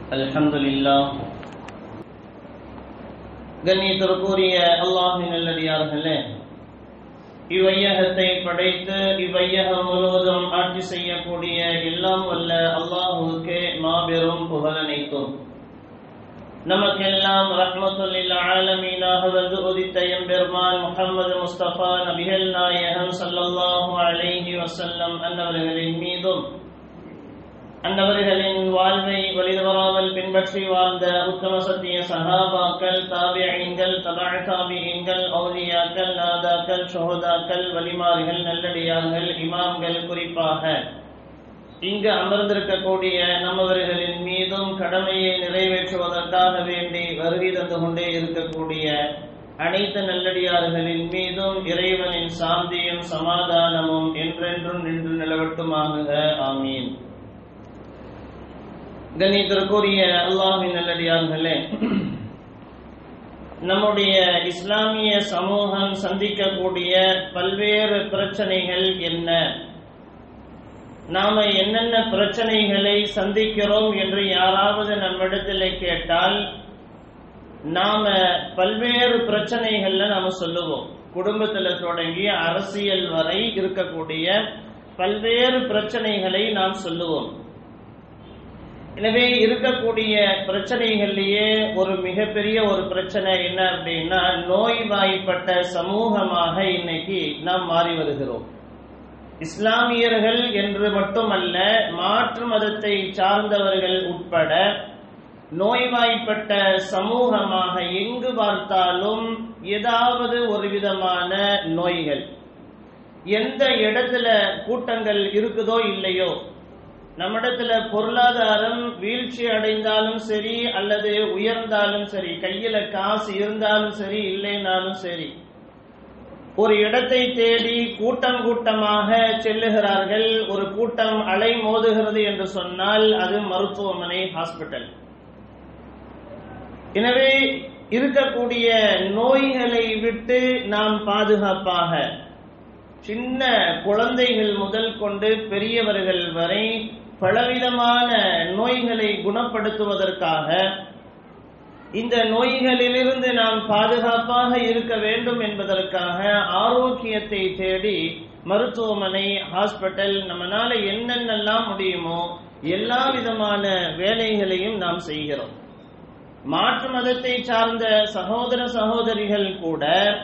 அல்ஹம்துலில்லாஹ் கண்ணியத்திற்குரிய அல்லாஹின் நல்லடியார்களே இவ்வையகத்தை படைத்து இவ்வையகம் முழுவதும் ஆட்சி செய்யக்கூடிய எல்லாம் வல்ல அல்லாஹுவுக்கே மாபெரும் புகழனைத்தும் நமக்கெல்லாம் ரஹ்மத்துல்லில் ஆலமீனாக வந்து உதித்த எம்பெருமான் முகமது முஸ்தபா நபிகள் நாயகம் ஸல்லல்லாஹு அலைஹி வஸல்லம் அன்னவர்களின் மீதும் அன்னவர்களின் வாழ்வை வழிதவறாமல் பின்பற்றி வாழ்ந்த உத்தம சத்திய சஹாபாக்கள் தாபியங்கள் தபா தாபியங்கள் ஔலியாக்கள் நாதாக்கள் ஷோதாக்கள் வலிமார்கள் நல்லடியார்கள் இமாம்கள் குறிப்பாக இங்கு அமர்ந்திருக்கக்கூடிய நம்மவர்களின் மீதும் கடமையை நிறைவேற்றுவதற்காக வேண்டி வருகை தந்து கொண்டே இருக்கக்கூடிய அனைத்து நல்லடியார்களின் மீதும் இறைவனின் சாந்தியும் சமாதானமும் என்றென்றும் நின்று நிலவட்டுமாக ஆமீன் கணித்திற்குரிய அல்லாஹின் நல்லடியார்களே நம்முடைய இஸ்லாமிய சமூகம் சந்திக்கக்கூடிய பல்வேறு பிரச்சனைகள் என்ன நாம என்னென்ன பிரச்சனைகளை சந்திக்கிறோம் என்று யாராவது நம்மிடத்தில் கேட்டால் நாம பல்வேறு பிரச்சனைகள்ல நாம சொல்லுவோம் குடும்பத்துல தொடங்கி அரசியல் வரை இருக்கக்கூடிய பல்வேறு பிரச்சனைகளை நாம் சொல்லுவோம் எனவே இருக்கக்கூடிய பிரச்சனைகள்லயே ஒரு மிகப்பெரிய ஒரு பிரச்சனை என்ன அப்படின்னா நோய்வாய்ப்பட்ட சமூகமாக இன்னைக்கு நாம் மாறி வருகிறோம் இஸ்லாமியர்கள் என்று மட்டுமல்ல மாற்று மதத்தை சார்ந்தவர்கள் உட்பட நோய்வாய்ப்பட்ட சமூகமாக எங்கு பார்த்தாலும் ஏதாவது ஒரு விதமான நோய்கள் எந்த இடத்துல கூட்டங்கள் இருக்குதோ இல்லையோ நம்மிடத்துல பொருளாதாரம் வீழ்ச்சி அடைந்தாலும் சரி அல்லது உயர்ந்தாலும் சரி கையில காசு இருந்தாலும் சரி இல்லைனாலும் சரி ஒரு இடத்தை தேடி கூட்டம் கூட்டமாக செல்லுகிறார்கள் ஒரு கூட்டம் அலை மோதுகிறது என்று சொன்னால் அது மருத்துவமனை ஹாஸ்பிட்டல் எனவே இருக்கக்கூடிய நோய்களை விட்டு நாம் பாதுகாப்பாக சின்ன குழந்தைகள் முதல் கொண்டு பெரியவர்கள் வரை பலவிதமான நோய்களை குணப்படுத்துவதற்காக இந்த நோய்களிலிருந்து நாம் பாதுகாப்பாக இருக்க வேண்டும் என்பதற்காக ஆரோக்கியத்தை தேடி மருத்துவமனை ஹாஸ்பிட்டல் நம்மளால என்னென்னலாம் முடியுமோ எல்லா விதமான வேலைகளையும் நாம் செய்கிறோம் மாற்று மதத்தை சார்ந்த சகோதர சகோதரிகள் கூட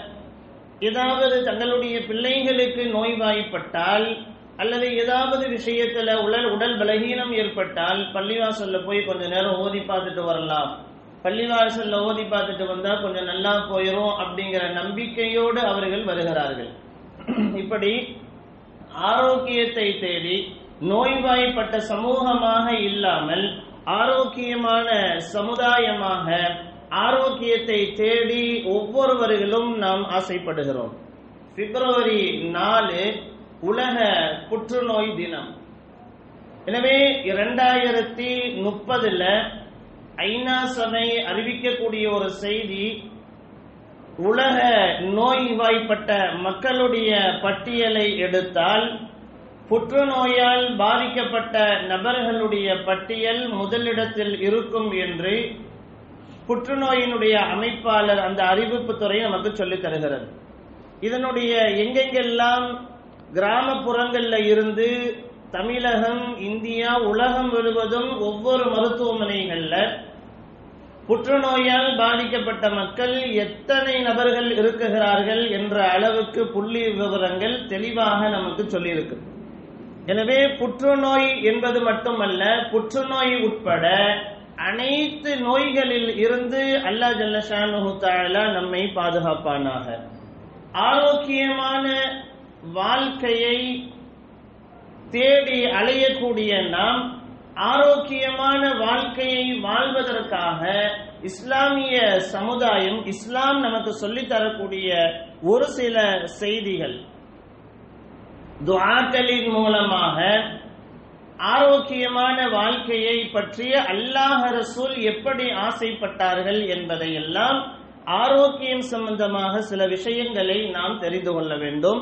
ஏதாவது தங்களுடைய பிள்ளைகளுக்கு நோய்வாய்ப்பட்டால் அல்லது ஏதாவது விஷயத்துல உடல் உடல் பலகீனம் ஏற்பட்டால் பள்ளிவாசல்ல போய் கொஞ்ச நேரம் ஓதி பார்த்துட்டு வரலாம் பள்ளிவாசல்ல ஓதி பார்த்துட்டு வந்தா கொஞ்சம் நல்லா போயிரும் அப்படிங்கிற நம்பிக்கையோடு அவர்கள் வருகிறார்கள் இப்படி ஆரோக்கியத்தை தேடி நோய்வாய்ப்பட்ட சமூகமாக இல்லாமல் ஆரோக்கியமான சமுதாயமாக ஆரோக்கியத்தை தேடி ஒவ்வொருவர்களும் நாம் ஆசைப்படுகிறோம் பிப்ரவரி நாலு உலக புற்றுநோய் தினம் எனவே இரண்டாயிரத்தி முப்பதுல ஐநா சபை அறிவிக்கக்கூடிய ஒரு செய்தி உலக நோய்வாய்ப்பட்ட மக்களுடைய பட்டியலை எடுத்தால் புற்றுநோயால் பாதிக்கப்பட்ட நபர்களுடைய பட்டியல் முதலிடத்தில் இருக்கும் என்று புற்றுநோயினுடைய அமைப்பாளர் அந்த அறிவிப்பு துறை நமக்கு சொல்லித் தருகிறது இதனுடைய எங்கெங்கெல்லாம் கிராமப்புறங்கள்ல இருந்து தமிழகம் இந்தியா உலகம் முழுவதும் ஒவ்வொரு மருத்துவமனைகள்ல புற்றுநோயால் பாதிக்கப்பட்ட மக்கள் எத்தனை நபர்கள் இருக்குகிறார்கள் என்ற அளவுக்கு புள்ளி விவரங்கள் தெளிவாக நமக்கு சொல்லியிருக்கு எனவே புற்றுநோய் என்பது மட்டுமல்ல புற்றுநோய் உட்பட அனைத்து நோய்களில் இருந்து அல்லா ஜல்லஷானு தாலா நம்மை பாதுகாப்பானாக ஆரோக்கியமான வாழ்க்கையை தேடி அலையக்கூடிய நாம் ஆரோக்கியமான வாழ்க்கையை வாழ்வதற்காக இஸ்லாமிய சமுதாயம் இஸ்லாம் நமக்கு சொல்லித் தரக்கூடிய ஒரு சில செய்திகள் துஆக்களின் மூலமாக ஆரோக்கியமான வாழ்க்கையை பற்றிய அல்லாஹ் ரசூல் எப்படி ஆசைப்பட்டார்கள் என்பதையெல்லாம் ஆரோக்கியம் சம்பந்தமாக சில விஷயங்களை நாம் தெரிந்து கொள்ள வேண்டும்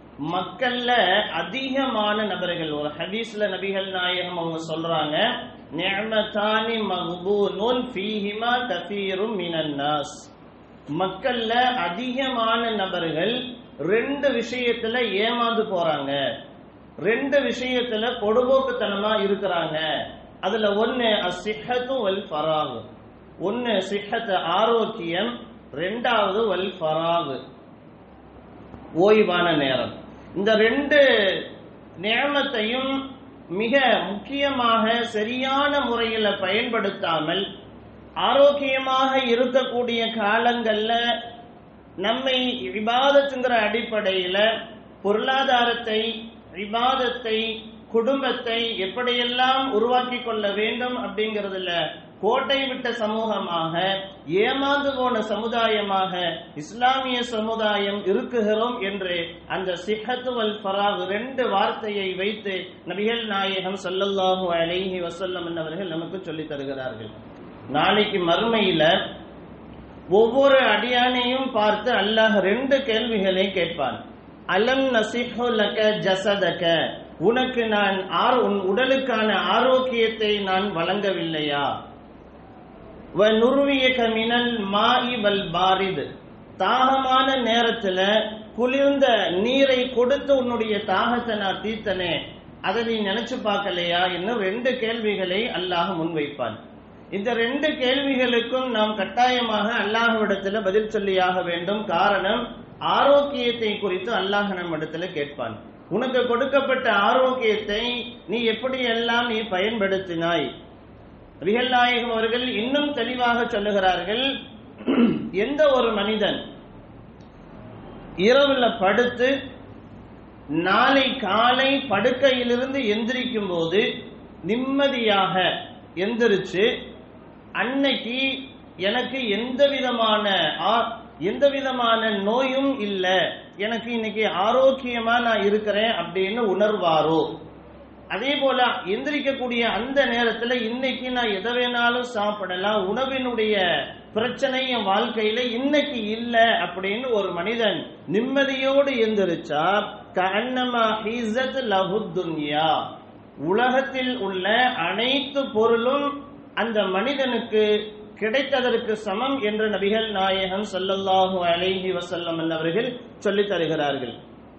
மக்கள்ல அதிகமான நபர்கள் ஒரு ஹதீஸ்ல நபிகள் நாயகம் அவங்க சொல்றாங்க நிஅமதானி மக்பூனுன் ஃபீஹிமா கஸீரும் மினன் நாஸ் மக்கள்ல அதிகமான நபர்கள் ரெண்டு விஷயத்துல ஏமாந்து போறாங்க ரெண்டு விஷயத்துல பொடுபோக்குத்தனமா இருக்கிறாங்க அதுல ஒன்னு அசிஹத்து வல் ஃபராகு ஒன்னு சிஹத் ஆரோக்கியம் ரெண்டாவது வல் ஃபராகு ஓய்வான நேரம் இந்த ரெண்டு நேமத்தையும் மிக முக்கியமாக சரியான முறையில் பயன்படுத்தாமல் ஆரோக்கியமாக இருக்கக்கூடிய காலங்கள்ல நம்மை விவாதத்துங்கிற அடிப்படையில பொருளாதாரத்தை விவாதத்தை குடும்பத்தை எப்படியெல்லாம் உருவாக்கி கொள்ள வேண்டும் அப்படிங்கறதுல கோட்டை விட்ட சமூகமாக ஏமாந்து போன சமுதாயமாக இஸ்லாமிய சமுதாயம் இருக்குகிறோம் என்று அந்த சிஹத்து வல் ஃபராக் ரெண்டு வார்த்தையை வைத்து நபிகள் நாயகம் ஸல்லல்லாஹு அலைஹி வஸல்லம் அவர்கள் நமக்கு சொல்லித் தருகிறார்கள் நாளைக்கு மறுமையில ஒவ்வொரு அடியானையும் பார்த்து அல்லாஹ் ரெண்டு கேள்விகளை கேட்பான் அலம் நசிஹு லக ஜசதக உனக்கு நான் ஆர் உன் உடலுக்கான ஆரோக்கியத்தை நான் வழங்கவில்லையா வ நுருவியக மினல் மாஇ வல் பாரித் தாகமான நேரத்துல குளிர்ந்த நீரை கொடுத்து உன்னுடைய தாகத்தை நான் தீர்த்தனே அதை நீ நினைச்சு பார்க்கலையா இன்னும் ரெண்டு கேள்விகளை அல்லாஹ் முன்வைப்பான் இந்த ரெண்டு கேள்விகளுக்கும் நாம் கட்டாயமாக அல்லாஹ்விடத்துல பதில் சொல்லியாக வேண்டும் காரணம் ஆரோக்கியத்தை குறித்து அல்லாஹ் நம்மிடத்துல கேட்பான் உனக்கு கொடுக்கப்பட்ட ஆரோக்கியத்தை நீ எப்படி எல்லாம் நீ பயன்படுத்தினாய் ரிகல் நாயகம் அவர்கள் இன்னும் தெளிவாக சொல்லுகிறார்கள் எந்த ஒரு மனிதன் இரவுல படுத்து நாளை காலை படுக்கையிலிருந்து எந்திரிக்கும் போது நிம்மதியாக எந்திரிச்சு அன்னைக்கு எனக்கு எந்த விதமான ஆ- எந்த விதமான நோயும் இல்ல எனக்கு இன்னைக்கு ஆரோக்கியமா நான் இருக்கிறேன் அப்படின்னு உணர்வாரோ அதே போல எந்திரிக்கக்கூடிய அந்த நேரத்துல இன்னைக்கு நான் எதை வேணாலும் சாப்பிடலாம் உணவினுடைய பிரச்சனை என் வாழ்க்கையில இன்னைக்கு இல்ல அப்படின்னு ஒரு மனிதன் நிம்மதியோடு எந்திரிச்சா கண்ணமா ஹீசத் லஹு துன்யா உலகத்தில் உள்ள அனைத்து பொருளும் அந்த மனிதனுக்கு கிடைத்ததற்கு சமம் என்று நபிகள் நாயகம் ஸல்லல்லாஹு அலைஹி வஸல்லம் அவர்கள் சொல்லித் தருகிறார்கள்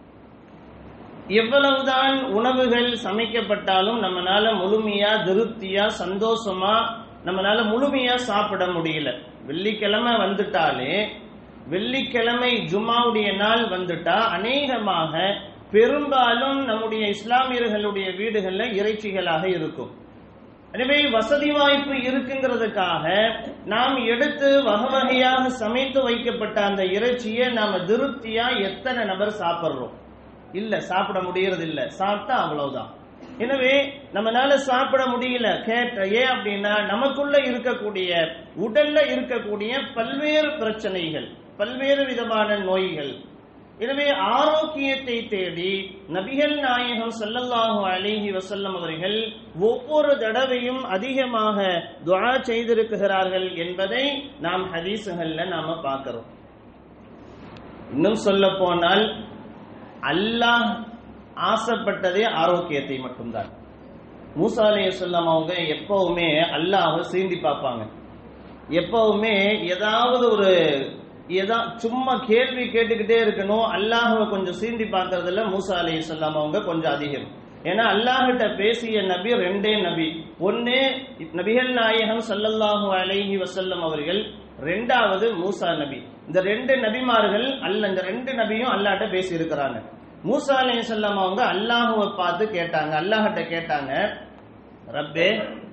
எவ்வளவுதான் உணவுகள் சமைக்கப்பட்டாலும் நம்மனால முழுமையா திருப்தியா சந்தோஷமா நம்மனால முழுமையா சாப்பிட முடியல வெள்ளிக்கிழமை வந்துட்டாலே வெள்ளிக்கிழமை ஜும்மாவுடைய நாள் வந்துட்டா அநேகமாக பெரும்பாலும் நம்முடைய இஸ்லாமியர்களுடைய வீடுகள்ல இறைச்சிகளாக இருக்கும் எனவே வசதி வாய்ப்பு இருக்குங்கிறதுக்காக நாம் எடுத்து வகை வகையாக சமைத்து வைக்கப்பட்ட அந்த இறைச்சியை நாம திருப்தியா எத்தனை நபர் சாப்பிடுறோம் இல்ல சாப்பிட முடியறது இல்ல சாப்பிட்டா அவ்வளவுதான் எனவே நம்மனால சாப்பிட முடியல கேட்ட ஏன் அப்படின்னா நமக்குள்ள இருக்கக்கூடிய உடல்ல இருக்கக்கூடிய பல்வேறு பிரச்சனைகள் பல்வேறு விதமான நோய்கள் எனவே ஆரோக்கியத்தை தேடி நபிகள் நாயகம் ஸல்லல்லாஹு அலைஹி வஸல்லம் அவர்கள் ஒவ்வொரு தடவையும் அதிகமாக துஆ செய்திருக்கிறார்கள் என்பதை நாம் ஹதீசுகள்ல நாம பார்க்கிறோம் இன்னும் சொல்ல போனால் அல்லாஹ் ஆசைப்பட்டதே ஆரோக்கியத்தை மட்டும்தான் மூசா அலைஹிஸ்ஸலாம் அவங்க எப்பவுமே அல்லாஹ்வை சீண்டி பார்ப்பாங்க எப்பவுமே ஏதாவது ஒரு ஏதா சும்மா கேள்வி கேட்டுக்கிட்டே இருக்கணும் அல்லாஹ்வை கொஞ்சம் சீண்டி பார்க்கறதுல மூசா அலைஹிஸ்ஸலாம் அவங்க கொஞ்சம் அதிகம் ஏன்னா அல்லாஹ்கிட்ட பேசிய நபி ரெண்டே நபி ஒன்னு நபிகள் நாயகம் ஸல்லல்லாஹு அலைஹி வஸல்லம் அவர்கள் ரெண்டாவது மூசா நபி இந்த ரெண்டு நபிமார்கள் அல்ல இந்த ரெண்டு நபியும் அல்லாஹ்ட்ட பேசி இருக்கிறாங்க மூசா அலைஹிஸ்ஸலாம் அவங்க அல்லாஹ்வை பார்த்து கேட்டாங்க அல்லாஹ்கிட்ட கேட்டாங்க ரப்பே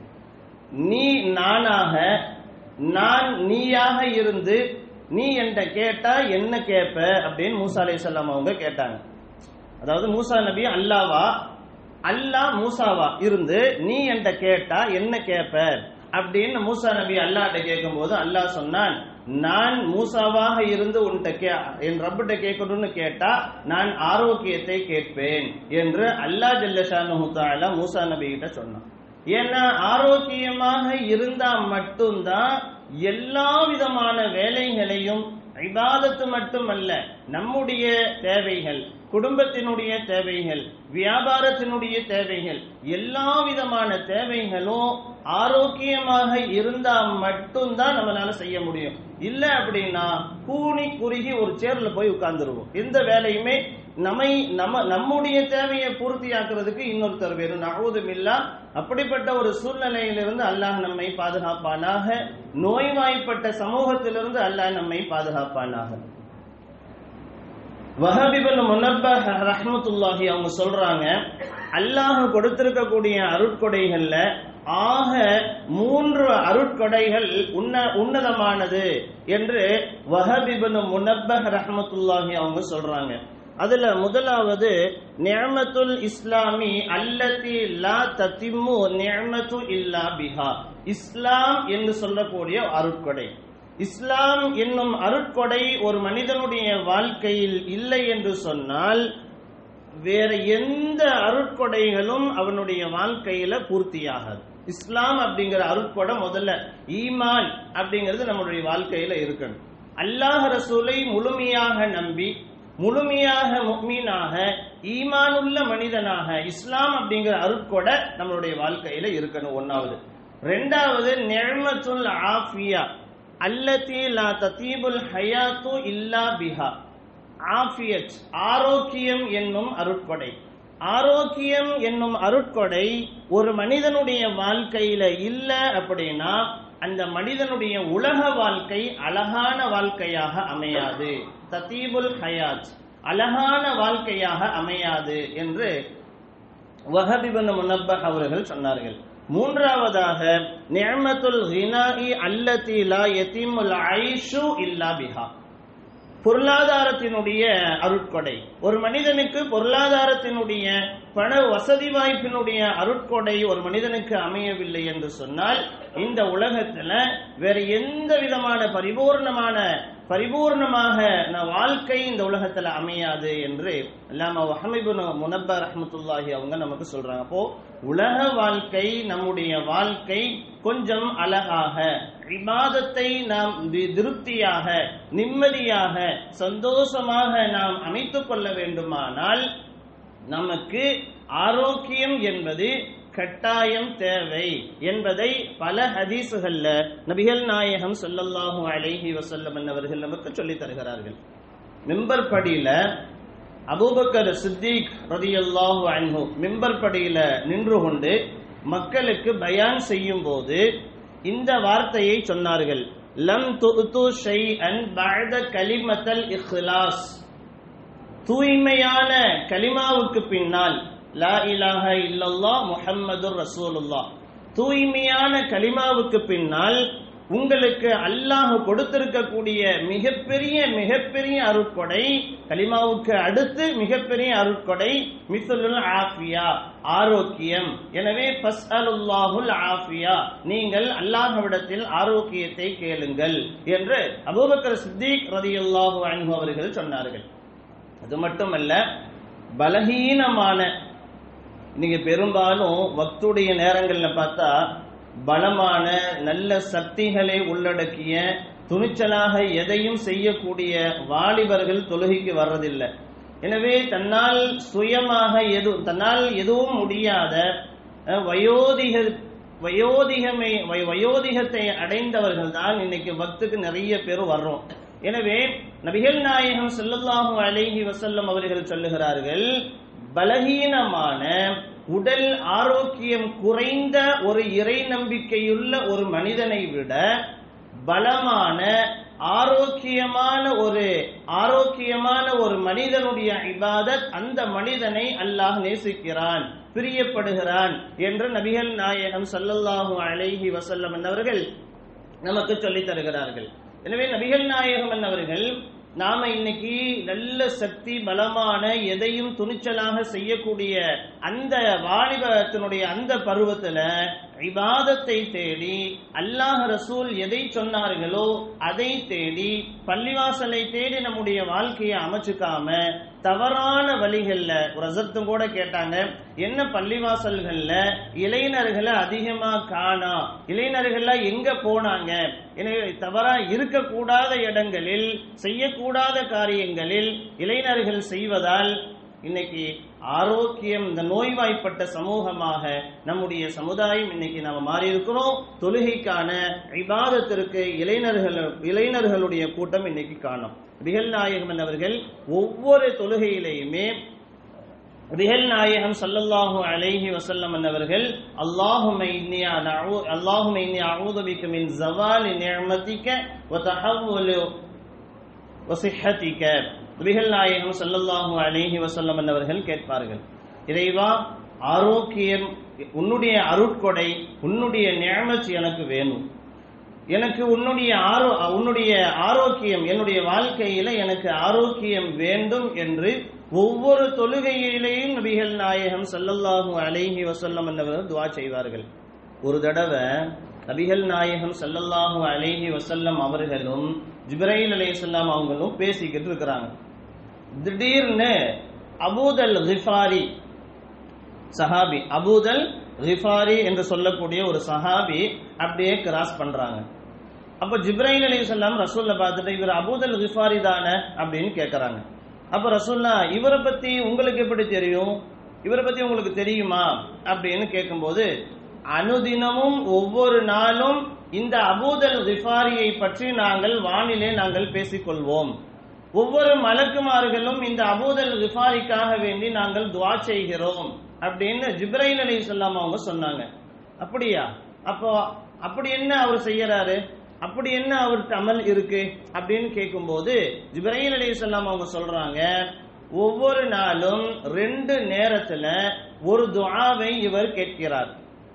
நீ நானாக நான் நீயாக இருந்து நீ என்கிட்ட கேட்டா என்ன கேட்ப அப்படின்னு மூசா அலைஹிஸ்ஸலாம் அவங்க கேட்டாங்க அதாவது மூசா நபி அல்லாவா அல்லாஹ் மூசாவா இருந்து நீ என்கிட்ட கேட்டா என்ன கேட்ப அப்படின்னு மூசா நபி அல்லாஹ்ட்ட கேட்கும்போது அல்லாஹ் சொன்னான் நான் மூசாவாக இருந்து உன்கிட்ட கே என் ரப்பிட்ட கேட்கணும்னு கேட்டா நான் ஆரோக்கியத்தை கேட்பேன் என்று அல்லாஹ் ஜல்லஷானு தாலா மூசா நபி கிட்ட சொன்னான் ஏன்னா ஆரோக்கியமாக இருந்தா மட்டும்தான் எல்லா விதமான வேலைகளையும் இபாதத்து மட்டுமல்ல நம்முடைய தேவைகள் குடும்பத்தினுடைய தேவைகள் வியாபாரத்தினுடைய தேவைகள் எல்லா விதமான தேவைகளும் ஆரோக்கியமாக இருந்தா மட்டும்தான் நம்மளால செய்ய முடியும் இல்ல அப்படின்னா கூனி குறுகி ஒரு சேர்ல போய் உட்கார்ந்துருவோம் எந்த வேலையுமே நம்மை நம்ம நம்முடைய தேவையை பூர்த்தியாக்குறதுக்கு இன்னொருத்தர் வேறு நகவுதுமில்லா அப்படிப்பட்ட ஒரு சூழ்நிலையிலிருந்து அல்லாஹ் நம்மை பாதுகாப்பானாக நோய்வாய்ப்பட்ட சமூகத்திலிருந்து அல்லாஹ் நம்மை பாதுகாப்பானாக வஹபிபன் முனப்ப ரஹ்மத்துல்லாஹி அவங்க சொல்றாங்க அல்லாஹ் கொடுத்திருக்கக்கூடிய அருட்கொடைகள்ல ஆக மூன்று அருட்கொடைகள் உன்ன உன்னதமானது என்று வஹபிபன் முனப்ப ரஹ்மத்துல்லாஹி அவங்க சொல்றாங்க அதுல முதலாவது நியமத்துல் இஸ்லாமி அல்லதி லா தத்திமு நியமத்து இல்லா பிஹா இஸ்லாம் என்று சொல்லக்கூடிய அருட்கொடை இஸ்லாம் என்னும் அருட்கொடை ஒரு மனிதனுடைய வாழ்க்கையில் இல்லை என்று சொன்னால் வேற எந்த அருட்கொடைகளும் அவனுடைய வாழ்க்கையில பூர்த்தியாகாது இஸ்லாம் அப்படிங்கிற அருட்கொடை முதல்ல ஈமான் அப்படிங்கிறது நம்மளுடைய வாழ்க்கையில இருக்கணும் அல்லாஹ் ரசூலை முழுமையாக நம்பி முழுமையாக முக்மீனாக ஈமானுள்ள மனிதனாக இஸ்லாம் அப்படிங்கிற அருட்கொடை நம்மளுடைய வாழ்க்கையில இருக்கணும் ஒன்னாவது ரெண்டாவது நிழமத்துல் ஆஃபியா அல்லத்தி லா தத்தீபுல் ஹயாத்து இல்லா பிஹா ஆஃபியத் ஆரோக்கியம் என்னும் அருட்கொடை ஆரோக்கியம் என்னும் அருட்கொடை ஒரு மனிதனுடைய வாழ்க்கையில இல்ல அப்படின்னா அந்த மனிதனுடைய உலக வாழ்க்கை அழகான வாழ்க்கையாக அமையாது தத்தீபுல் ஹயாத் அழகான வாழ்க்கையாக அமையாது என்று வஹபிபன் முனப்பஹ் அவர்கள் சொன்னார்கள் மூன்றாவதாக நியமத்துல் ஹினாஇ அல்லதி லா யதீமுல் ஐஷு இல்லா பிஹா பொருளாதாரத்தினுடைய அருட்கொடை ஒரு மனிதனுக்கு பொருளாதாரத்தினுடைய பண வசதி வாய்ப்பினுடைய அருட்கொடை ஒரு மனிதனுக்கு அமையவில்லை என்று சொன்னால் இந்த உலகத்துல வேற எந்த விதமான பரிபூர்ணமான பரிபூர்ணமாக வாழ்க்கை இந்த உலகத்துல அமையாது என்று அல்லாம வஹமிபு முனப்ப ரஹமத்துல்லாஹி அவங்க நமக்கு சொல்றாங்க அப்போ உலக வாழ்க்கை நம்முடைய வாழ்க்கை கொஞ்சம் அழகாக இபாதத்தை நாம் திருப்தியாக நிம்மதியாக சந்தோஷமாக நாம் அமைத்துக் கொள்ள வேண்டுமானால் நமக்கு ஆரோக்கியம் என்பது கட்டாயம் தேவை என்பதை பல ஹதீசுகள்ல நபிகள் நாயகம் சொல்லல்லாஹு அலைஹி வசல்லம் அவர்கள் நமக்கு சொல்லித் தருகிறார்கள் மிம்பர் படியில அபூபக்கர் சித்திக் ரதியல்லாஹு அன்ஹு மிம்பர் படியில நின்று கொண்டு மக்களுக்கு பயான் செய்யும் போது இந்த வார்த்தையை சொன்னார்கள் லம் துது ஷைஅன் பஅத கலிமத்தல் இஹ்லாஸ் தூய்மையான கலிமாவுக்கு பின்னால் லா இலாஹ இல்லல்லா முஹம்மது ரசூலுல்லா தூய்மையான கலிமாவுக்கு பின்னால் உங்களுக்கு அல்லாஹ் கொடுத்திருக்கக்கூடிய மிகப்பெரிய மிகப்பெரிய அருட்கொடை கலிமாவுக்கு அடுத்து மிகப்பெரிய அருட்கொடை மிசுலுல் ஆஃபியா ஆரோக்கியம் எனவே பஸ்அலுல்லாஹுல் ஆஃபியா நீங்கள் அல்லாஹ்விடத்தில் ஆரோக்கியத்தை கேளுங்கள் என்று அபூபக்கர் சித்திக் ரதியுல்லாஹு அன்ஹு அவர்கள் சொன்னார்கள் அது மட்டுமல்ல பலகீனமான நீங்க பெரும்பாலும் வக்துடைய நேரங்கள்ல பார்த்தா பலமான நல்ல சக்திகளை உள்ளடக்கிய துணிச்சலாக எதையும் செய்யக்கூடிய வாலிபர்கள் தொழுகைக்கு வர்றதில்லை எனவே தன்னால் சுயமாக எது தன்னால் எதுவும் முடியாத வயோதிக வயோதிகமை வயோதிகத்தை அடைந்தவர்கள் தான் இன்னைக்கு பக்துக்கு நிறைய பேர் வர்றோம் எனவே நபிகள் நாயகம் செல்லல்லாஹு அலைஹி வசல்லம் அவர்கள் சொல்லுகிறார்கள் பலகீனமான உடல் ஆரோக்கியம் குறைந்த ஒரு இறை நம்பிக்கையுள்ள ஒரு மனிதனை விட பலமான ஆரோக்கியமான ஒரு ஆரோக்கியமான ஒரு மனிதனுடைய இபாதத் அந்த மனிதனை அல்லாஹ் நேசிக்கிறான் பிரியப்படுகிறான் என்று நபிகள் நாயகம் சல்லல்லாஹு அலைஹி வசல்லம் என்பவர்கள் நமக்கு சொல்லித் தருகிறார்கள் எனவே நபிகள் நாயகம் என்னவர்கள் நாம இன்னைக்கு நல்ல சக்தி பலமான எதையும் துணிச்சலாக செய்யக்கூடிய அந்த வாலிபத்தினுடைய அந்த பருவத்துல இபாதத்தை தேடி அல்லாஹ் ரசூல் எதை சொன்னார்களோ அதை தேடி பள்ளிவாசலை தேடி நம்முடைய வாழ்க்கையை அமைச்சுக்காம தவறான வழிகள்ல ஒரு அசத்தும் கூட கேட்டாங்க என்ன பள்ளிவாசல்கள்ல இளைஞர்களை அதிகமா காணா இளைஞர்கள்ல எங்க போனாங்க எனவே தவறா இருக்கக்கூடாத இடங்களில் செய்யக்கூடாத காரியங்களில் இளைஞர்கள் செய்வதால் இன்னைக்கு ஆரோக்கியம் இந்த நோய்வாய்ப்பட்ட சமூகமாக நம்முடைய சமுதாயம் இன்னைக்கு நாம மாறி இருக்கிறோம் தொழுகைக்கான இபாதத்திற்கு இளைஞர்கள் இளைஞர்களுடைய கூட்டம் இன்னைக்கு காணும் ரிகல் நாயகம் அவர்கள் ஒவ்வொரு தொழுகையிலையுமே ரிஹல் நாயகம் ஸல்லல்லாஹு அலைஹி வஸல்லம் அவர்கள் அல்லாஹும்ம இன்னி அனஉ அல்லாஹும்ம இன்னி அஊது பிக மின் ஜவாலி நிஅமதிக வ தஹவ்வுலி வ சிஹ்ஹதிக ரிஹல் நாயகம் ஸல்லல்லாஹு அலைஹி வஸல்லம் அவர்கள் கேட்பார்கள் இறைவா ஆரோக்கியம் உன்னுடைய அருட்கொடை உன்னுடைய நியமத் எனக்கு வேணும் எனக்கு உன்னுடைய ஆரோ உன்னுடைய ஆரோக்கியம் என்னுடைய வாழ்க்கையில எனக்கு ஆரோக்கியம் வேண்டும் என்று ஒவ்வொரு தொழுகையிலேயும் நபிகள் நாயகம் ஸல்லல்லாஹு அலைஹி வஸல்லம் என்பவர் துஆ செய்வார்கள் ஒரு தடவை நபிகள் நாயகம் ஸல்லல்லாஹு அலைஹி வஸல்லம் அவர்களும் ஜிப்ரைல் அலைஹிஸ்ஸலாம் அவங்களும் பேசிக்கிட்டு இருக்கிறாங்க திடீர்னு அபூதல் கிஃபாரி சஹாபி அபூதல் கிஃபாரி என்று சொல்லக்கூடிய ஒரு சஹாபி அப்படியே கிராஸ் பண்றாங்க அப்ப ஜிப்ராஹிம் அலி சொல்லாம் ரசூல்ல பார்த்துட்டு இவர் அபூதல் கிஃபாரி தானே அப்படின்னு கேட்கறாங்க அப்ப ரசூல்லா இவரை பத்தி உங்களுக்கு எப்படி தெரியும் இவரை பத்தி உங்களுக்கு தெரியுமா அப்படின்னு கேட்கும்போது அனுதினமும் ஒவ்வொரு நாளும் இந்த அபூதல் கிஃபாரியை பற்றி நாங்கள் வானிலே நாங்கள் பேசிக்கொள்வோம் ஒவ்வொரு மலக்குமார்களும் இந்த அபூதல் கிஃபாரிக்காக வேண்டி நாங்கள் துவா செய்கிறோம் அப்படின்னு ஜிப்ரைல் அலி சொல்லாம அவங்க சொன்னாங்க அப்படியா அப்போ அப்படி என்ன அவர் செய்யறாரு அப்படி என்ன அவருக்கு அமல் இருக்கு அப்படின்னு கேட்கும்போது ஜிப்ரைல் அலி சொல்லாம அவங்க சொல்றாங்க ஒவ்வொரு நாளும் ரெண்டு நேரத்துல ஒரு துஆவை இவர் கேட்கிறார்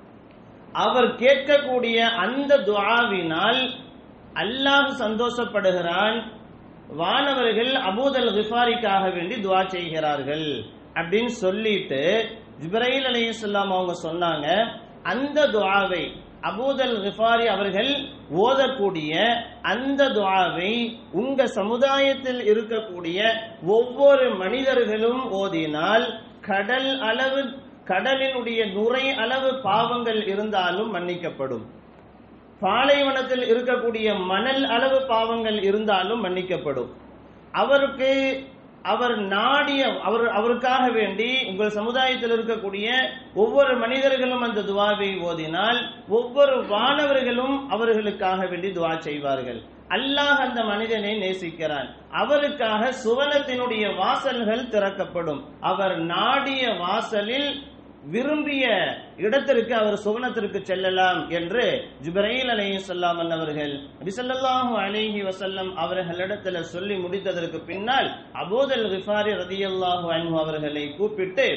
அவர் கேட்கக்கூடிய அந்த துஆவினால் அல்லாஹ் சந்தோஷப்படுகிறான் வானவர்கள் அபூதல் கிஃபாரிக்காக வேண்டி துவா செய்கிறார்கள் அப்படின்னு சொல்லிட்டு ஜிப்ரைல் அலைஹிஸ்ஸலாம் அவங்க சொன்னாங்க அந்த துஆவை அபூதல் கிஃபாரி அவர்கள் ஓதக்கூடிய அந்த துஆவை உங்க சமுதாயத்தில் இருக்கக்கூடிய ஒவ்வொரு மனிதர்களும் ஓதினால் கடல் அளவு கடலினுடைய நுரை அளவு பாவங்கள் இருந்தாலும் மன்னிக்கப்படும் பாலைவனத்தில் இருக்கக்கூடிய மணல் அளவு பாவங்கள் இருந்தாலும் மன்னிக்கப்படும் அவருக்கு அவர் நாடிய அவர் அவருக்காக வேண்டி உங்கள் சமுதாயத்தில் இருக்கக்கூடிய ஒவ்வொரு மனிதர்களும் அந்த துவாவை ஓதினால் ஒவ்வொரு வானவர்களும் அவர்களுக்காக வேண்டி துவா செய்வார்கள் அல்லாஹ் அந்த மனிதனை நேசிக்கிறான் அவருக்காக சுவனத்தினுடைய வாசல்கள் திறக்கப்படும் அவர் நாடிய வாசலில் விரும்பிய இடத்திற்கு அவர் சுவனத்திற்கு செல்லலாம் என்று ஜிப்ரைல் அலைஹி சொல்லாம் அவர்கள் நபிசல்லாஹு அலைஹி வசல்லம் அவர்களிடத்துல சொல்லி முடித்ததற்கு பின்னால் அபூதல் கிஃபாரி ரதியல்லாஹு அன்ஹு அவர்களை கூப்பிட்டு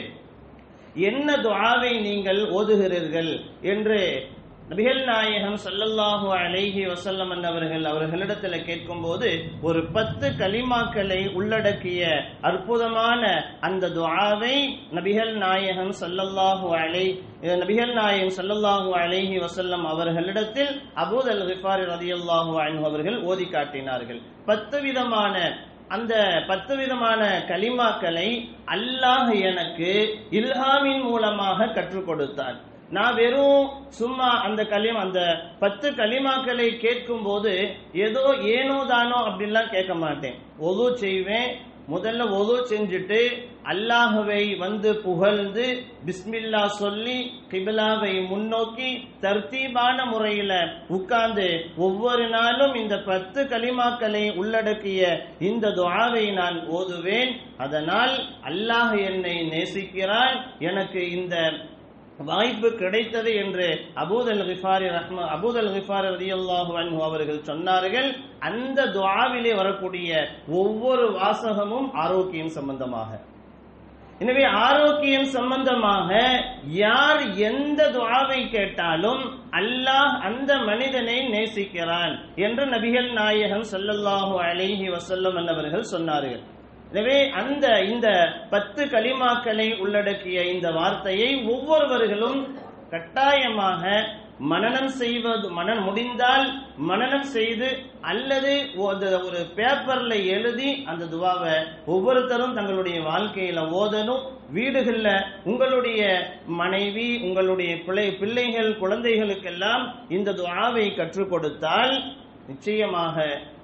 என்ன துஆவை நீங்கள் ஓதுகிறீர்கள் என்று நபிகள் நாயகம் சல்லல்லாஹு அலைஹி வசல்லம் அவர்கள் அவர்களிடத்தில் கேட்கும்போது ஒரு பத்து கலிமாக்களை உள்ளடக்கிய அற்புதமான அந்த துஆவை நபிகள் நாயகம் சல்லல்லாஹு அலை நபிகள் நாயகம் சல்லல்லாஹு அலைஹி வசல்லம் அவர்களிடத்தில் அபூத் அல் கிஃபாரி ரதியல்லாஹு அன்ஹு அவர்கள் ஓதி காட்டினார்கள் பத்து விதமான அந்த பத்து விதமான கலிமாக்களை அல்லாஹ் எனக்கு இல்ஹாமின் மூலமாக கற்றுக் கொடுத்தான் நான் வெறும் சும்மா அந்த களிம் அந்த பத்து களிமாக்களை கேட்கும் போது ஏதோ ஏனோ தானோ அப்படின்லாம் கேட்க மாட்டேன் ஒது செய்வேன் முதல்ல ஒது செஞ்சுட்டு அல்லாஹுவை வந்து புகழ்ந்து பிஸ்மில்லா சொல்லி கிபிலாவை முன்னோக்கி தர்த்தீபான முறையில உட்கார்ந்து ஒவ்வொரு நாளும் இந்த பத்து கலிமாக்களை உள்ளடக்கிய இந்த துஆவை நான் ஓதுவேன் அதனால் அல்லாஹ் என்னை நேசிக்கிறான் எனக்கு இந்த வாய்ப்பு கிடைத்தது என்று அபூதல் கிஃபாரி ரஹ்ம அபூதல் கிஃபாரி ரதியல்லாஹு அன்ஹு அவர்கள் சொன்னார்கள் அந்த துஆவிலே வரக்கூடிய ஒவ்வொரு வாசகமும் ஆரோக்கியம் சம்பந்தமாக எனவே ஆரோக்கியம் சம்பந்தமாக யார் எந்த துஆவை கேட்டாலும் அல்லாஹ் அந்த மனிதனை நேசிக்கிறான் என்று நபிகள் நாயகம் ஸல்லல்லாஹு அலைஹி வஸல்லம் அவர்கள் சொன்னார்கள் எனவே அந்த இந்த பத்து களிமாக்களை உள்ளடக்கிய இந்த வார்த்தையை ஒவ்வொருவர்களும் கட்டாயமாக மனனம் செய்வது மனன் முடிந்தால் மனனம் செய்து அல்லது ஒரு பேப்பர்ல எழுதி அந்த துவாவை ஒவ்வொருத்தரும் தங்களுடைய வாழ்க்கையில ஓதணும் வீடுகள்ல உங்களுடைய மனைவி உங்களுடைய பிள்ளை பிள்ளைகள் குழந்தைகளுக்கெல்லாம் இந்த துவாவை கற்றுக் கொடுத்தால் நிச்சயமாக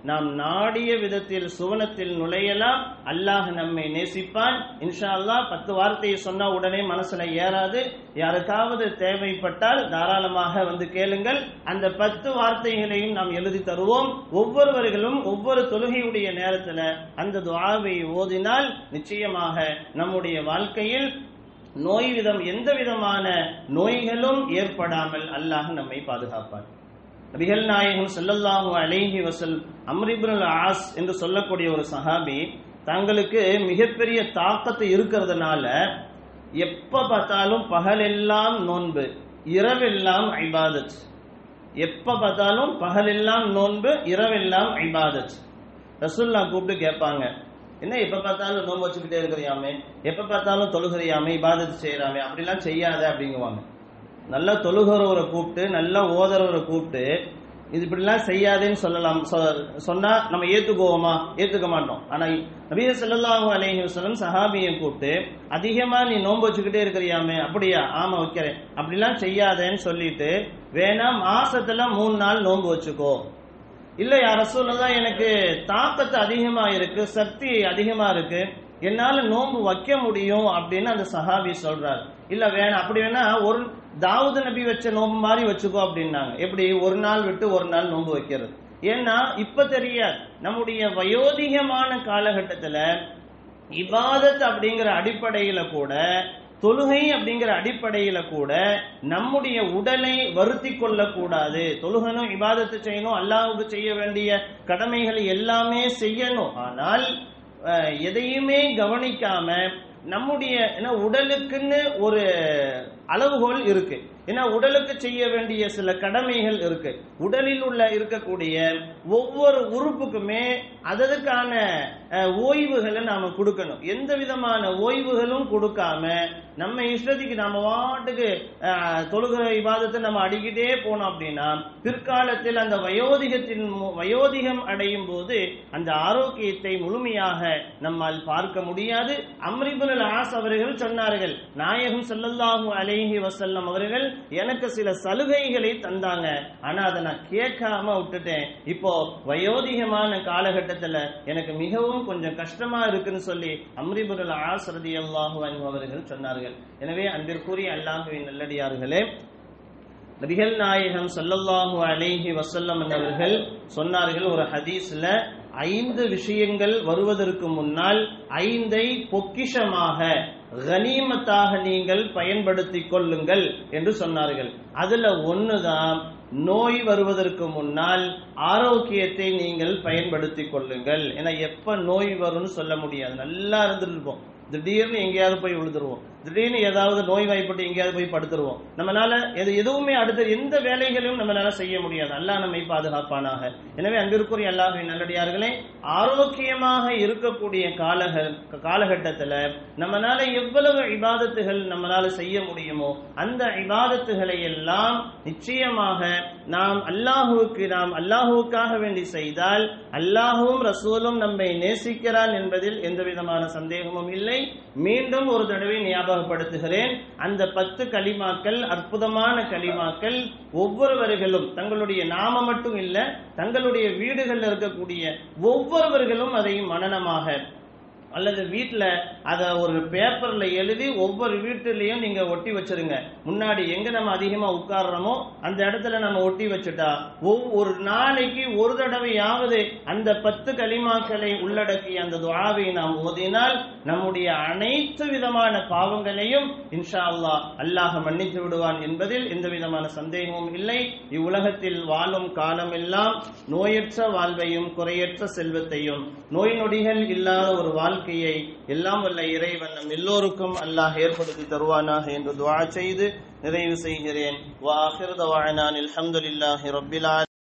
நாம் நாடிய விதத்தில் சுவனத்தில் நுழையலாம் அல்லாஹ் நம்மை நேசிப்பான் இன்ஷா அல்லாஹ் பத்து வார்த்தையை சொன்னா உடனே மனசுல ஏறாது யாருக்காவது தேவைப்பட்டால் தாராளமாக வந்து கேளுங்கள் அந்த பத்து வார்த்தைகளையும் நாம் எழுதி தருவோம் ஒவ்வொருவர்களும் ஒவ்வொரு தொழுகையுடைய நேரத்துல அந்த துஆவை ஓதினால் நிச்சயமாக நம்முடைய வாழ்க்கையில் நோய் விதம் எந்த விதமான நோய்களும் ஏற்படாமல் அல்லாஹ் நம்மை பாதுகாப்பார் நபிகள் நாயகம் ஸல்லல்லாஹு அலைஹி வஸல் அம்ரிபுல் ஆஸ் என்று சொல்லக்கூடிய ஒரு சஹாபி தங்களுக்கு மிகப்பெரிய தாக்கத்து இருக்கிறதுனால எப்ப பார்த்தாலும் பகலெல்லாம் நோன்பு இரவெல்லாம் ஐபாதத் எப்ப பார்த்தாலும் பகலெல்லாம் நோன்பு இரவெல்லாம் ஐபாதத் ரசூல்லா கூப்பிட்டு கேட்பாங்க என்ன எப்ப பார்த்தாலும் நோன்பு வச்சுக்கிட்டே இருக்கிறியாமே எப்ப பார்த்தாலும் தொழுகிறியாமே இபாதத்து செய்யறாமே அப்படிலாம் செய்யாத அப்படிங்குவாங்க நல்லா தொழுகிறவரை கூப்பிட்டு நல்லா ஓதுறவரை கூப்பிட்டு இது இப்படிலாம் செய்யாதேன்னு சொல்லலாம் சொ- சொன்னா நம்ம ஏத்துக்குவோமா ஏத்துக்க மாட்டோம் ஆனா நபீ ஸல்லல்லாஹு அலைஹி வஸல்லம் சஹாபியை கூப்பிட்டு அதிகமா நீ நோன்பு வச்சுக்கிட்டே இருக்கிறியாமே அப்படியா ஆமா வைக்கிறேன் அப்படிலாம் செய்யாதேன்னு சொல்லிட்டு வேணா மாசத்துல மூணு நாள் நோன்பு வச்சுக்கோ இல்ல யார சொல்லதான் எனக்கு தாக்கத்து அதிகமா இருக்கு சக்தி அதிகமா இருக்கு என்னால நோன்பு வைக்க முடியும் அப்படின்னு அந்த சஹாபி சொல்றாரு இல்ல வேணாம் அப்படி வேணா ஒரு தாவூது நபி வச்ச நோன்பு மாதிரி வச்சுக்கோ அப்படின்னாங்க எப்படி ஒரு நாள் விட்டு ஒரு நாள் நோன்பு வைக்கிறது ஏன்னா இப்ப தெரியாது நம்முடைய வயோதிகமான காலகட்டத்துல இபாதத் அப்படிங்கிற அடிப்படையில கூட தொழுகை அப்படிங்கிற அடிப்படையில கூட நம்முடைய உடலை வருத்தி கொள்ளக்கூடாது தொழுகணும் இபாதத்து செய்யணும் அல்லாஹ்வுக்கு செய்ய வேண்டிய கடமைகளை எல்லாமே செய்யணும் ஆனால் அஹ், எதையுமே கவனிக்காம நம்முடைய ஏன்னா உடலுக்குன்னு ஒரு அளவுகோல் இருக்கு ஏன்னா உடலுக்கு செய்ய வேண்டிய சில கடமைகள் இருக்கு உடலில் உள்ள இருக்கக்கூடிய ஒவ்வொரு உறுப்புக்குமே அதற்கான அஹ், ஓய்வுகளை நாம கொடுக்கணும் எந்த விதமான ஓய்வுகளும் கொடுக்காம நம்ம இஷ்டத்துக்கு நம்ம வாட்டுக்கு அஹ், தொழுகிற விவாதத்தை நம்ம அடிக்கிட்டே போனோம் அப்படின்னா பிற்காலத்தில் அந்த வயோதிகத்தின் மு- வயோதிகம் அடையும் போது அந்த ஆரோக்கியத்தை முழுமையாக நம்மால் பார்க்க முடியாது அம்ரிபுல் ஆஸ் அவர்கள் சொன்னார்கள் நாயகம் ஸல்லல்லாஹு அலைஹி வஸல்லம் அவர்கள் எனக்கு சில சலுகைகளை தந்தாங்க ஆனா அதை நான் கேட்காம விட்டுட்டேன் இப்போ வயோதிகமான காலகட்டத்துல எனக்கு மிகவும் கொஞ்சம் கஷ்டமா இருக்குன்னு சொல்லி அம்ரிபுல் ஆஸ் ரலியல்லாஹு அன்ஹு அவர்கள் சொன்னார்கள் எனவே அன்பிற்குரிய அல்லாஹுவின் நல்லடியார்களே நபிகள் நாயகம் ஸல்லல்லாஹு அலைஹி வஸல்லம் அவர்கள் சொன்னார்கள் ஒரு ஹதீஸ்ல ஐந்து விஷயங்கள் வருவதற்கு முன்னால் ஐந்தை பொக்கிஷமாக கனிமத்தாக நீங்கள் பயன்படுத்திக் கொள்ளுங்கள் என்று சொன்னார்கள் அதுல ஒண்ணுதான் நோய் வருவதற்கு முன்னால் ஆரோக்கியத்தை நீங்கள் பயன்படுத்திக் கொள்ளுங்கள் ஏன்னா எப்ப நோய் வரும்னு சொல்ல முடியாது நல்லா இருந்துட்டு இருப்போம் திடீர்னு எங்கேயாவது போய் விழுந்துருவோம் திடீர்னு ஏதாவது நோய் வாய்ப்பட்டு எங்கேயாவது போய் படுத்துருவோம் நம்மளால எது எதுவுமே அடுத்த எந்த வேலைகளையும் நம்மளால செய்ய முடியாது அல்லாஹ் நம்மை பாதுகாப்பானாக எனவே அன்பிற்குரிய அல்லாஹின் நல்லடியார்களே ஆரோக்கியமாக இருக்கக்கூடிய காலக காலகட்டத்துல நம்மளால எவ்வளவு இபாதத்துகள் நம்மளால செய்ய முடியுமோ அந்த இபாதத்துகளை எல்லாம் நிச்சயமாக நாம் அல்லாஹுவுக்கு நாம் அல்லாஹுவுக்காக வேண்டி செய்தால் அல்லாஹுவும் ரசூலும் நம்மை நேசிக்கிறான் என்பதில் எந்த விதமான சந்தேகமும் இல்லை மீண்டும் ஒரு தடவை ஞாபகப்படுத்துகிறேன் அந்த பத்து கலிமாக்கள் அற்புதமான கலிமாக்கள் ஒவ்வொருவர்களும் தங்களுடைய நாம மட்டும் இல்ல தங்களுடைய வீடுகளில் இருக்கக்கூடிய ஒவ்வொருவர்களும் அதை மனனமாக அல்லது வீட்டில் அதை ஒரு பேப்பர்ல எழுதி ஒவ்வொரு வீட்டிலையும் நீங்க ஒட்டி வச்சிருங்க முன்னாடி எங்க நம்ம அதிகமா உட்கார்றோமோ அந்த இடத்துல நம்ம ஒட்டி வச்சுட்டா ஒவ்வொரு நாளைக்கு ஒரு தடவையாவது அந்த பத்து கலிமாக்களை உள்ளடக்கிய அந்த துஆவை நாம் ஓதினால் நம்முடைய அனைத்து விதமான பாவங்களையும் இன்ஷா அல்லாஹ் அல்லாஹ் மன்னித்து விடுவான் என்பதில் எந்த விதமான சந்தேகமும் இல்லை இவ்வுலகத்தில் வாழும் காலமெல்லாம் நோயற்ற வாழ்வையும் குறையற்ற செல்வத்தையும் நோய் நொடிகள் இல்லாத ஒரு வாழ்க்கையை எல்லாம் வல்ல இறைவன் நம் எல்லோருக்கும் அல்லாஹ் ஏற்படுத்தி தருவானாக என்று துஆ செய்து நிறைவு செய்கிறேன் வாஹிர் தவானான் அல்ஹம்துலில்லாஹி ரப்பில் ஆலமீன்